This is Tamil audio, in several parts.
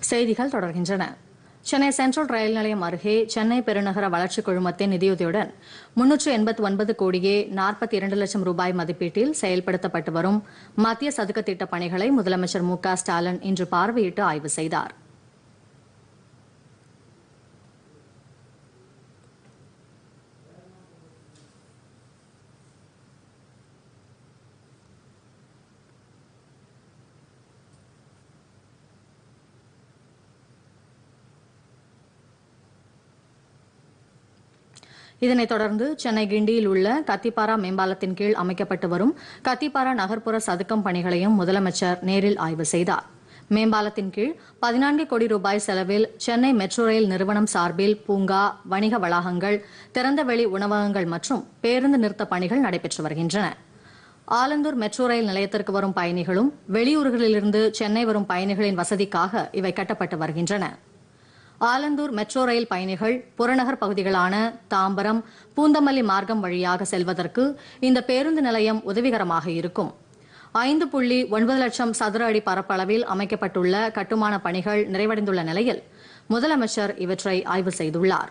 செய்திகள் தொடர்கின்றன சென்னை சென்ட்ரல் ரயில் நிலையம் அருகே சென்னை பெருநகர வளர்ச்சிக் குழுமத்தின் நிதியுதவியுடன் முன்னூற்று எண்பத்தி ஒன்பது கோடியே நாற்பத்தி இரண்டு லட்சம் ரூபாய் மதிப்பீட்டில் செயல்படுத்தப்பட்டு வரும் மத்திய சதுக்க திட்ட பணிகளை முதலமைச்சர் மு க ஸ்டாலின் இன்று பார்வையிட்டு ஆய்வு செய்தார் இதனைத் தொடர்ந்து சென்னை கிண்டியில் உள்ள கத்திப்பாரா மேம்பாலத்தின் கீழ் அமைக்கப்பட்டு வரும் கத்திப்பாரா நகர்ப்புற சதுக்கம் பணிகளையும் முதலமைச்சர் நேரில் ஆய்வு செய்தார் மேம்பாலத்தின் கீழ் பதினான்கு கோடி ரூபாய் செலவில் சென்னை மெட்ரோ ரயில் நிறுவனம் சார்பில் பூங்கா வணிக வளாகங்கள் திறந்தவெளி உணவகங்கள் மற்றும் பேருந்து நிறுத்த பணிகள் நடைபெற்று வருகின்றன ஆலந்தூர் மெட்ரோ ரயில் நிலையத்திற்கு வரும் பயணிகளும் வெளியூர்களிலிருந்து சென்னை வரும் பயணிகளின் வசதிக்காக இவை கட்டப்பட்டு வருகின்றன ஆலந்தூர் மெட்ரோ ரயில் பயணிகள் புறநகர் பகுதிகளான தாம்பரம் பூந்தமல்லி மார்க்கம் வழியாக செல்வதற்கு இந்த பேருந்து நிலையம் உதவிகரமாக இருக்கும் ஐந்து புள்ளி ஒன்பது லட்சம் சதுர அடி பரப்பளவில் அமைக்கப்பட்டுள்ள கட்டுமான பணிகள் நிறைவடைந்துள்ள நிலையில் முதலமைச்சர் இவற்றை ஆய்வு செய்துள்ளார்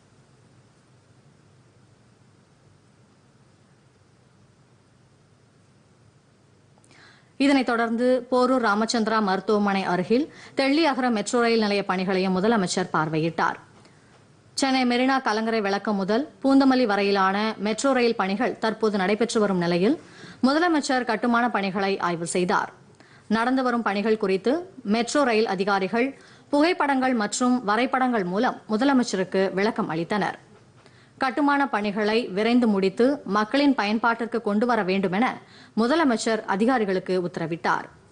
இதனைத் தொடர்ந்து போரூர் ராமச்சந்திரா மருத்துவமனை அருகில் தெள்ளி அகர மெட்ரோ ரயில் நிலைய பணிகளையும் முதலமைச்சர் பார்வையிட்டார் சென்னை மெரினா கலங்கரை விளக்கம் முதல் பூந்தமல்லி வரையிலான மெட்ரோ ரயில் பணிகள் தற்போது நடைபெற்று வரும் நிலையில் முதலமைச்சர் கட்டுமான பணிகளை ஆய்வு செய்தார் நடந்து வரும் பணிகள் குறித்து மெட்ரோ ரயில் அதிகாரிகள் புகைப்படங்கள் மற்றும் வரைபடங்கள் மூலம் முதலமைச்சருக்கு விளக்கம் அளித்தனர் கட்டுமான பணிகளை விரைந்து முடித்து மக்களின் பயன்பாட்டிற்கு கொண்டு வர வேண்டும் என முதலமைச்சர் அதிகாரிகளுக்கு உத்தரவிட்டார்